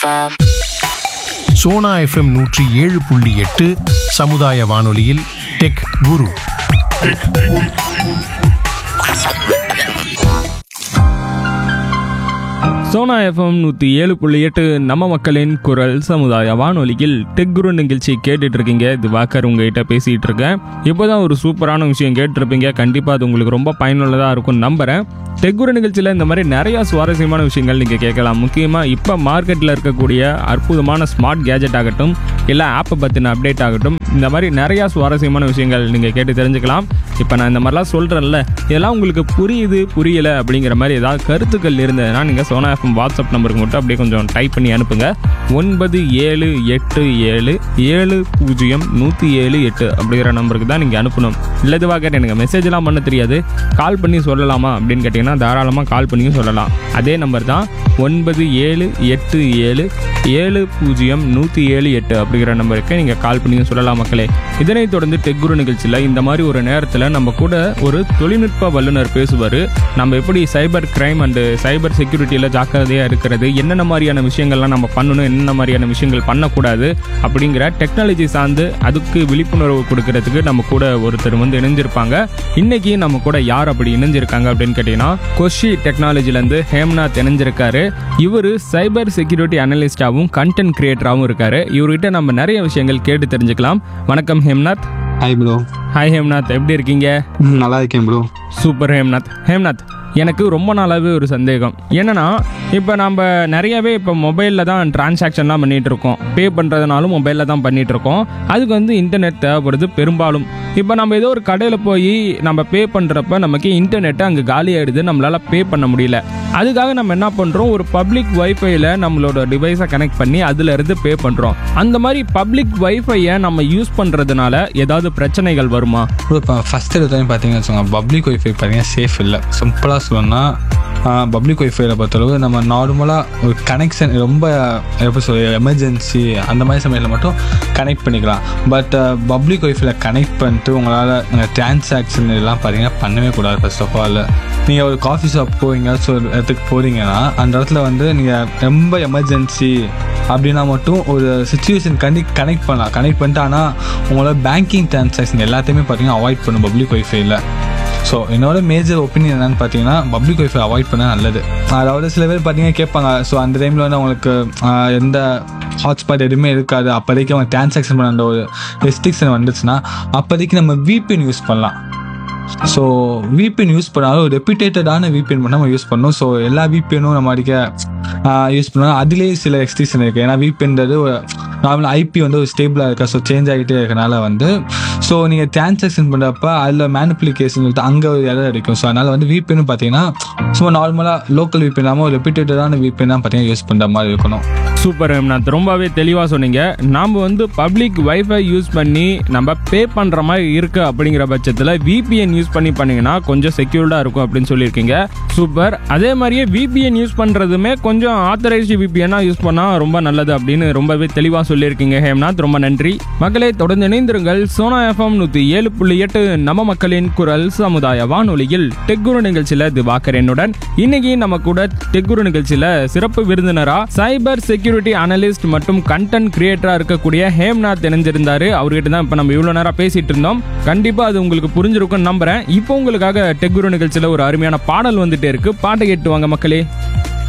FM. Sona FM நூற்றி ஏழு புள்ளி எட்டு சமுதாய வானொலியில் டெக் குரு சோனா எஃப்எம் நூற்றி ஏழு புள்ளி எட்டு நம்ம மக்களின் குரல் சமுதாய வானொலியில் டெக் குரு நிகழ்ச்சி கேட்டுட்டு இருக்கீங்க இது வாக்கர் உங்ககிட்ட பேசிகிட்டு இருக்கேன் இப்போ தான் ஒரு சூப்பரான விஷயம் கேட்டிருப்பீங்க கண்டிப்பாக அது உங்களுக்கு ரொம்ப பயனுள்ளதாக இருக்கும் நம்புகிறேன் டெக் குரு நிகழ்ச்சியில் இந்த மாதிரி நிறையா சுவாரஸ்யமான விஷயங்கள் நீங்கள் கேட்கலாம் முக்கியமாக இப்போ மார்க்கெட்டில் இருக்கக்கூடிய அற்புதமான ஸ்மார்ட் கேஜெட் ஆகட்டும் இல்லை ஆப்பை பற்றின அப்டேட் ஆகட்டும் இந்த மாதிரி நிறையா சுவாரஸ்யமான விஷயங்கள் நீங்கள் கேட்டு தெரிஞ்சுக்கலாம் இப்போ நான் இந்த மாதிரிலாம் சொல்கிறேன்ல இதெல்லாம் உங்களுக்கு புரியுது புரியல அப்படிங்கிற மாதிரி ஏதாவது கருத்துக்கள் இருந்ததுன்னா நீங்கள் சோனா எஃப்எம் வாட்ஸ்அப் நம்பருக்கு மட்டும் அப்படியே கொஞ்சம் டைப் பண்ணி அனுப்புங்க ஒன்பது ஏழு எட்டு ஏழு ஏழு பூஜ்ஜியம் நூற்றி ஏழு எட்டு அப்படிங்கிற நம்பருக்கு தான் நீங்கள் அனுப்பணும் இல்லை இதுவாக கேட்டேன் எனக்கு மெசேஜ்லாம் பண்ண தெரியாது கால் பண்ணி சொல்லலாமா அப்படின்னு கேட்டிங்கன்னா தாராளமாக கால் பண்ணியும் சொல்லலாம் அதே நம்பர் தான் ஒன்பது ஏழு எட்டு ஏழு ஏழு பூஜ்ஜியம் நூற்றி ஏழு எட்டு அப்படிங்கிற நம்பருக்கு நீங்கள் கால் பண்ணியும் சொல்லலாம் மக்களே இதனைத் தொடர்ந்து டெக்குரு நிகழ்ச்சியில் இந்த மாதிரி ஒரு நேரத்தில் நம்ம கூட ஒரு தொழில்நுட்ப வல்லுநர் பேசுவார் நம்ம எப்படி சைபர் கிரைம் அண்டு சைபர் செக்யூரிட்டியில் ஜாக்கிரதையாக இருக்கிறது என்னென்ன மாதிரியான விஷயங்கள்லாம் நம்ம பண்ணணும் என்னென்ன மாதிரியான விஷயங்கள் பண்ணக்கூடாது அப்படிங்கிற டெக்னாலஜி சார்ந்து அதுக்கு விழிப்புணர்வு கொடுக்கறதுக்கு நம்ம கூட ஒருத்தர் வந்து இணைஞ்சிருப்பாங்க இன்னைக்கு நம்ம கூட யார் அப்படி இணைஞ்சிருக்காங்க அப்படின்னு கேட்டிங்கன்னா கொஷி டெக்னாலஜிலேருந்து ஹேம்நாத் இணைஞ்சிருக்காரு இவர் சைபர் செக்யூரிட்டி அனலிஸ்டாகவும் கண்டென்ட் கிரியேட்டராகவும் இருக்காரு இவர்கிட்ட நம்ம நிறைய விஷயங்கள் கேட்டு தெரிஞ்சுக்கலாம் வணக்கம் Hemnath hi bro hi Hemnath எப்படி இருக்கீங்க நல்லா இருக்கேன் ப்ரோ சூப்பர் ஹேம்நாத் ஹேம்நாத் எனக்கு ரொம்ப நாளாகவே ஒரு சந்தேகம் என்னன்னா இப்போ நம்ம நிறையவே இப்போ மொபைலில் தான் டிரான்சாக்ஷன்லாம் பண்ணிகிட்டு இருக்கோம் பே பண்ணுறதுனாலும் மொபைலில் தான் பண்ணிகிட்டு இருக்கோம் அதுக்கு வந்து இன்டர்நெட் தேவைப்படுது பெரும்பாலும் இப்போ நம்ம ஏதோ ஒரு கடையில் போய் நம்ம பே பண்ணுறப்ப நமக்கு இன்டர்நெட்டு அங்கே காலி ஆகிடுது நம்மளால் பே பண்ண முடியல அதுக்காக நம்ம என்ன பண்ணுறோம் ஒரு பப்ளிக் வைஃபைல நம்மளோட டிவைஸை கனெக்ட் பண்ணி அதுல இருந்து பே பண்ணுறோம் அந்த மாதிரி பப்ளிக் வைஃபையை நம்ம யூஸ் பண்ணுறதுனால ஏதாவது பிரச்சனைகள் வருமா ப்ரோ இப்போ ஃபஸ்ட் எடுத்தோடனே பார்த்தீங்கன்னு வச்சுக்கோங்க பப்ளிக் ஒய்ஃபை பார்த்தீங்கன்னா சேஃப் இல்லை சிம்பிளாக சொல்லணும்னா பப்ளிக் ஒய்ஃபைல பொறுத்தளவு நம்ம நார்மலாக ஒரு கனெக்ஷன் ரொம்ப எப்படி சொல்ல எமர்ஜென்சி அந்த மாதிரி சமயத்தில் மட்டும் கனெக்ட் பண்ணிக்கலாம் பட் பப்ளிக் ஒய்ஃபைல கனெக்ட் பண்ணிட்டு உங்களால் டிரான்சாக்ஷன் எல்லாம் பார்த்தீங்கன்னா பண்ணவே கூடாது ஃபர்ஸ்ட் ஆஃப் ஆல் நீங்கள் ஒரு காஃபி ஷாப் போவீங்க ஸோ ஒரு இடத்துக்கு போகிறீங்கன்னா அந்த இடத்துல வந்து நீங்கள் ரொம்ப எமர்ஜென்சி அப்படின்னா மட்டும் ஒரு சுச்சுவேஷன் கண்டி கனெக்ட் பண்ணலாம் கனெக்ட் பண்ணிட்டு ஆனால் உங்களோட பேங்கிங் டிரான்சாக்ஷன் எல்லாத்தையுமே பார்த்தீங்கன்னா அவாய்ட் பண்ணும் பப்ளிக் ஒய்ஃபைல ஸோ என்னோட மேஜர் ஒப்பீனியன் என்னன்னு பார்த்தீங்கன்னா பப்ளிக் ஒய்ஃபை அவாய்ட் பண்ண நல்லது அதாவது சில பேர் பார்த்தீங்கன்னா கேட்பாங்க ஸோ அந்த டைமில் வந்து அவங்களுக்கு ஆஹ், எந்த ஹாட்ஸ்பாட் எதுவுமே இருக்காது அப்போதைக்கு அவங்க டிரான்சாக்ஷன் பண்ண அந்த ஒரு ரெஸ்ட்ரிக்ஷன் வந்துச்சுன்னா அப்போதைக்கு நம்ம VPN யூஸ் பண்ணலாம் ஸோ VPN யூஸ் பண்ணாலும் ரெப்யூட்டேட்டடான VPN பண்ண நம்ம யூஸ் பண்ணணும் ஸோ எல்லா VPN-ம் நம்ம அடிக்க யூஸ் பண்ணாலும் அதுலேயே சில எக்ஸ்டென்ஷன் இருக்குது ஏன்னா VPNன்றது ஒரு நார்மல் ஐபி வந்து ஒரு ஸ்டேபிளாக இருக்கா ஸோ சேஞ்ச் ஆகிட்டே இருக்கனால வந்து ஸோ நீங்கள் டிரான்சாக்ஷன் பண்ணுறப்ப அதில் மேனிப்புலிகேஷன் சொல்லிட்டு அங்கே ஒரு இடம் இருக்கும் ஸோ அதனால் வந்து VPN பார்த்தீங்கன்னா சும்மா நார்மலாக லோக்கல் VPN இல்லாமல் ஒரு ரெப்யூட்டடான VPN தான் பார்த்தீங்கன்னா யூஸ் பண்ணுற மாதிரி இருக்கணும் சூப்பர் ஹேம்நாத் ரொம்பவே தெளிவாக சொன்னீங்க நாம் வந்து பப்ளிக் வைஃபை யூஸ் பண்ணி நம்ம பே பண்ணுற மாதிரி இருக்கு அப்படிங்கிற பட்சத்தில் விபிஎன் யூஸ் பண்ணி பண்ணீங்கன்னா கொஞ்சம் செக்யூர்டாக இருக்கும் அப்படின்னு சொல்லியிருக்கீங்க சூப்பர் அதே மாதிரியே விபிஎன் யூஸ் பண்ணுறதுமே கொஞ்சம் ஆத்தரைஸ்டு விபிஎன்னாக யூஸ் பண்ணால் ரொம்ப நல்லது அப்படின்னு ரொம்பவே தெளிவாக சொல்லியிருக்கீங்க ஹேம்நாத் ரொம்ப நன்றி மக்களே தொடர்ந்து இணைந்திருங்கள் சோனா எஃப்எம் நூற்றி ஏழு புள்ளி எட்டு நம்ம மக்களின் குரல் சமுதாய வானொலியில் டெக்குரு நிகழ்ச்சியில் திவாகர் என்னுடன் இன்னைக்கு நம்ம கூட டெக்குரு நிகழ்ச்சியில் சிறப்பு விருந்தினரா சைபர் செக்யூரிட்டி அனலிஸ்ட் மற்றும் கண்டென்ட் கிரியேட்டரா இருக்கக்கூடிய ஹேம்நாத் இணைஞ்சிருந்தாரு அவர்கிட்ட தான் இப்போ நம்ம இவ்வளோ நேரம் பேசிட்டு இருந்தோம் கண்டிப்பா அது உங்களுக்கு புரிஞ்சிருக்கும்னு நம்புறேன் இப்போ உங்களுக்காக டெக்குரு நிகழ்ச்சியில் ஒரு அருமையான பாடல் வந்துட்டே இருக்கு பாட்டை கேட்டு வாங்க மக்களே